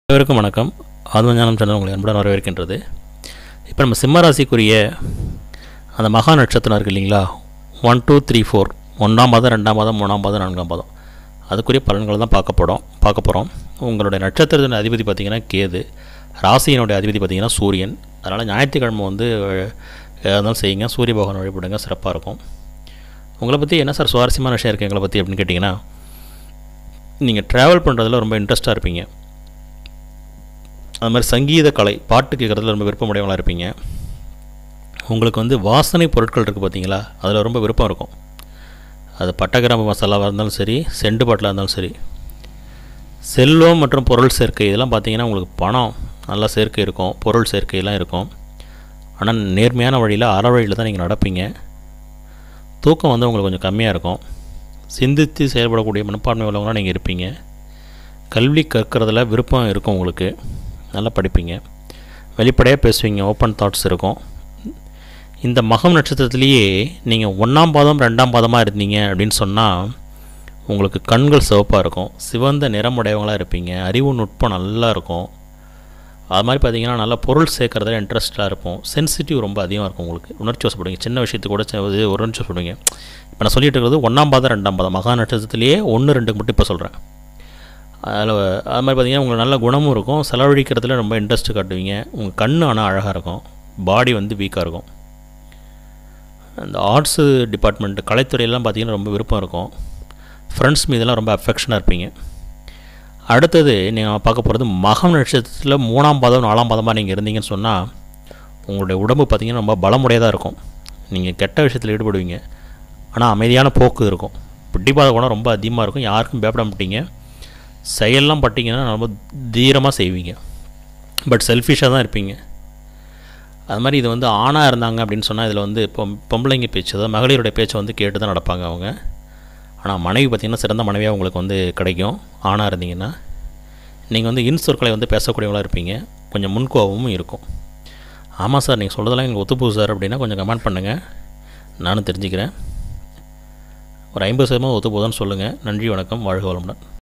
அனைவருக்கும் வணக்கம் ஆத்மஞானம் சேனல் உங்களை அன்புடன் வரவேற்கின்றது இப்போ நம்ம சிம்ம ராசிக்குரிய அந்த மகா நட்சத்திரம் இருக்கு இல்லைங்களா ஒன் டூ த்ரீ ஃபோர் ஒன்றாம் பாதம் ரெண்டாம் பாதம் மூணாம் பாதம் நான்காம் பாதம் அதுக்குரிய பலன்களை தான் பார்க்க போகிறோம் பார்க்க போகிறோம் உங்களுடைய நட்சத்திரத்தின் அதிபதி பார்த்திங்கன்னா கேது ராசியினுடைய அதிபதி பார்த்திங்கன்னா சூரியன் அதனால் ஞாயிற்றுக்கிழமை வந்து அஹ், இருந்தாலும் செய்யுங்க சூரிய பகவான் வழிபடுங்க சிறப்பாக இருக்கும் உங்களை பற்றி என்ன சார் சுவாரஸ்யமான விஷயம் இருக்குது எங்களை பற்றி அப்படின்னு கேட்டிங்கன்னா நீங்கள் ட்ராவல் பண்ணுறதுல ரொம்ப இன்ட்ரெஸ்ட்டாக இருப்பீங்க அது மாதிரி சங்கீத கலை பாட்டு கேட்குறதுல ரொம்ப விருப்பமுடையவங்களாக இருப்பீங்க உங்களுக்கு வந்து வாசனை பொருட்கள் இருக்குது பார்த்தீங்களா அதில் ரொம்ப விருப்பம் இருக்கும் அது பட்டகிராம மசாலாவாக இருந்தாலும் சரி செண்டு பாட்டிலாக இருந்தாலும் சரி செல்வம் மற்றும் பொருள் சேர்க்கை இதெல்லாம் பார்த்தீங்கன்னா உங்களுக்கு பணம் நல்லா சேர்க்கை இருக்கும் பொருள் சேர்க்கையெல்லாம் இருக்கும் ஆனால் நேர்மையான வழியில் அற வழியில் தான் நீங்கள் நடப்பீங்க தூக்கம் வந்து உங்களுக்கு கொஞ்சம் கம்மியாக இருக்கும் சிந்தித்து செயல்படக்கூடிய மனப்பான்மை உள்ளவங்களாக நீங்கள் இருப்பீங்க கல்வி கற்கிறதுல விருப்பம் இருக்கும் உங்களுக்கு நல்லா படிப்பீங்க வெளிப்படையாக பேசுவீங்க ஓப்பன் தாட்ஸ் இருக்கும் இந்த மகம் நட்சத்திரத்திலேயே நீங்கள் ஒன்றாம் பாதம் ரெண்டாம் பாதமாக இருந்தீங்க அப்படின்னு சொன்னால் உங்களுக்கு கண்கள் சிவப்பாக இருக்கும் சிவந்த நிறமுடையவங்களாக இருப்பீங்க அறிவு நுட்பம் நல்லா இருக்கும் அது மாதிரி பார்த்தீங்கன்னா நல்லா பொருள் சேர்க்கறதுல இன்ட்ரெஸ்ட்டாக இருக்கும் சென்சிட்டிவ் ரொம்ப அதிகமாக இருக்கும் உங்களுக்கு உணர்ச்சி வசப்படுவீங்க சின்ன விஷயத்துக்கு கூட ச- இது ஒரு உணர்ச்சி வசப்படுவீங்க இப்போ நான் சொல்லிட்டு இருக்கிறது ஒன்றாம் பாதம் ரெண்டாம் பாதம் மகா நட்சத்திரத்திலேயே ஒன்று ரெண்டுக்கு மட்டும் இப்போ சொல்கிறேன் அதில் அது மாதிரி பார்த்தீங்கன்னா உங்களுக்கு நல்ல குணமும் இருக்கும் செலவழிக்கிறதுல ரொம்ப இன்ட்ரெஸ்ட் காட்டுவீங்க உங்கள் கண் ஆனால் அழகாக இருக்கும் பாடி வந்து வீக்காக இருக்கும் அந்த ஆர்ட்ஸு டிபார்ட்மெண்ட் கலைத்துறையெல்லாம் பார்த்தீங்கன்னா ரொம்ப விருப்பம் இருக்கும் ஃப்ரெண்ட்ஸ் மீதெல்லாம் ரொம்ப அஃபெக்ஷனாக இருப்பீங்க அடுத்தது நீங்கள் பார்க்க போகிறது மகம் நட்சத்திரத்தில் மூணாம் பாதம் நாலாம் பாதமாக நீங்கள் இருந்தீங்கன்னு சொன்னால் உங்களுடைய உடம்பு பார்த்தீங்கன்னா ரொம்ப பலமுடையதாக இருக்கும் நீங்கள் கெட்ட விஷயத்தில் ஈடுபடுவீங்க ஆனால் அமைதியான போக்கு இருக்கும் பிடிப்பாத குணம் ரொம்ப அதிகமாக இருக்கும் யாருக்கும் பயப்பட மாட்டீங்க செயல்லாம் பட்டிங்கன்னா ரொம்ப தீரமாக செய்வீங்க பட் செல்ஃபிஷாக தான் இருப்பீங்க அது மாதிரி இது வந்து ஆணாக இருந்தாங்க அப்படின்னு சொன்னால் இதில் வந்து இப்போ பொம்பளைங்க பேச்சு அதாவது மகளிருடைய பேச்சை வந்து கேட்டு தான் நடப்பாங்க அவங்க ஆனால் மனைவி பார்த்திங்கன்னா சிறந்த மனைவியாக உங்களுக்கு வந்து கிடைக்கும் ஆணாக இருந்தீங்கன்னா நீங்கள் வந்து இன் சொற்களை வந்து பேசக்கூடியவங்களா இருப்பீங்க கொஞ்சம் முன்கோபமும் இருக்கும் ஆமாம் சார் நீங்கள் சொல்கிறதெல்லாம் எங்களுக்கு ஒத்துப்போகுது சார் அப்படின்னா கொஞ்சம் கமெண்ட் பண்ணுங்கள் நானும் தெரிஞ்சுக்கிறேன் ஒரு ஐம்பது சதவீதம் ஒத்துப்போகுதுன்னு சொல்லுங்கள் நன்றி வணக்கம் வாழ்க வளமுடன்